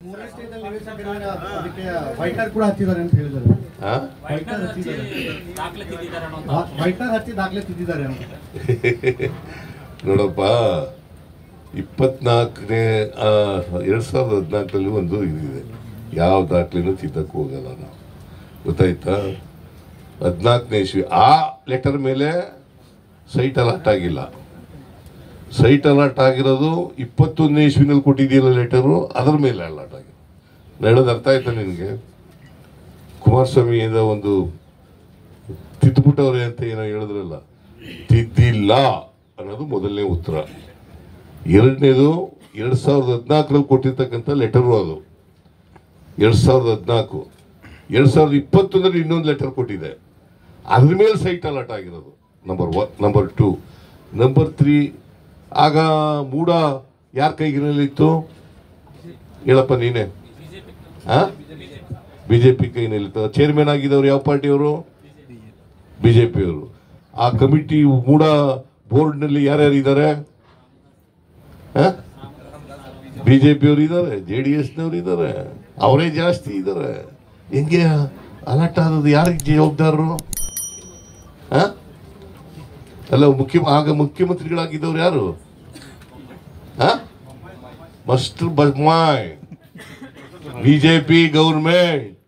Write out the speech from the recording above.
ಮೂರನೇ ಸ್ಟೇಜಲ್ಲಿ ನಿಲ್ಲಿಸಿದ್ರೆ ಅದಕ್ಕೆ ವೈಟ್ನರ್ ಕೂಡ ಹಚ್ಚಿದ್ದಾರೆ ಅಂತ ಹೇಳಿದ್ದಾರೆ ಆ? ವೈಟ್ನರ್ ಹಚ್ಚಿದ್ದಾರೆ ದಾಖಲೆ ತಿದ್ದಿದ್ದಾರೆ ಅನ್ನೋ ಒಂದು ವಾ- ವೈಟ್ನರ್ ಹಚ್ಚಿ ದಾಖಲೆ ತಿದ್ದಿದ್ದಾರೆ ಅಂತ ನೋಡಪ್ಪ ಇಪ್ಪತ್ನಾಲ್ಕನೇ ಎರಡು ಸಾವಿರದ ಹದಿನಾಲ್ಕರಲ್ಲಿ ಒಂದು ಇದಿದೆ ಯಾವ ದಾಖಲೆನೂ ತಿದ್ದಕ್ಕೆ ಹೋಗಲ್ಲ ನಾವು ಗೊತ್ತಾಯ್ತಾ ಹದಿನಾಲ್ಕನೇ ಇಸ್ವಿ ಆ ಲೆಟರ್ ಮೇಲೆ ಸೈಟ್ ಅಲಾಟ್ ಆಗಿಲ್ಲ ಸೈಟ್ ಅಲಾಟ್ ಆಗಿರೋದು ಇಪ್ಪತ್ತೊಂದನೇ ಇಸ್ವಿನಲ್ಲಿ ಕೊಟ್ಟಿದ್ದೀರ ಲೆಟರು ಅದರ ಮೇಲೆ ಅಲಾಟ್ ಆಗಿದೆ ನಾನು ಹೇಳೋದು ಅರ್ಥ ಆಯ್ತಾ ನಿನಗೆ ಕುಮಾರಸ್ವಾಮಿಯಿಂದ ಒಂದು ತಿದ್ದುಬಿಟ್ಟವ್ರೆ ಅಂತ ಏನೋ ಹೇಳಿದ್ರಲ್ಲ ತಿದ್ದಿಲ್ಲ ಅನ್ನೋದು ಮೊದಲನೇ ಉತ್ತರ ಎರಡನೇದು ಎರಡು ಸಾವಿರದ ಹದಿನಾಲ್ಕರಲ್ಲಿ ಕೊಟ್ಟಿರ್ತಕ್ಕಂಥ ಲೆಟರು ಅದು ಎರಡು ಸಾವಿರದ ಹದಿನಾಲ್ಕು ಎರಡು ಸಾವಿರದ ಇಪ್ಪತ್ತೊಂದರಲ್ಲಿ ಇನ್ನೊಂದು ಲೆಟರ್ ಕೊಟ್ಟಿದೆ ಅದ್ರ ಮೇಲೆ ಸೈಟ್ ಅಲಾಟ್ ಆಗಿರೋದು number one number two number three ಆಗ ಮೂಡ ಯಾರ ಕೈಗಿನಲ್ಲಿತ್ತು ಹೇಳಪ್ಪ ನೀನೇ ಆ ಬಿ ಜೆ ಪಿ ಕೈನಲ್ಲಿತ್ತು ಚೇರ್ಮನ್ ಆಗಿದ್ದವ್ರು ಯಾವ ಪಾರ್ಟಿಯವರು ಬಿ ಜೆ ಪಿಯವರು ಆ ಕಮಿಟಿ ಮೂಡ ಬೋರ್ಡ್ನಲ್ಲಿ ಯಾರ್ಯಾರು ಇದ್ದಾರೆ ಬಿ ಜೆ ಪಿಯವರು ಇದ್ದಾರೆ ಜೆ ಡಿ ಎಸ್ನವ್ರು ಇದ್ದಾರೆ ಅವರೇ ಜಾಸ್ತಿ ಇದ್ದಾರೆ ಹೆಂಗೆ ಅಲರ್ಟ್ ಆದದ್ದು ಯಾರಿಗೆ ಜವಾಬ್ದಾರರು ಆ? ಅಲ್ಲ ಮುಖ್ಯ ಆಗ ಮುಖ್ಯಮಂತ್ರಿಗಳಾಗಿದ್ದವ್ರು ಯಾರು ಮಸ್ಟರ್ ಬಸ್ಮಾಯ್ ಬಿಜೆಪಿ ಗೌರ್ಮೆಂಟ್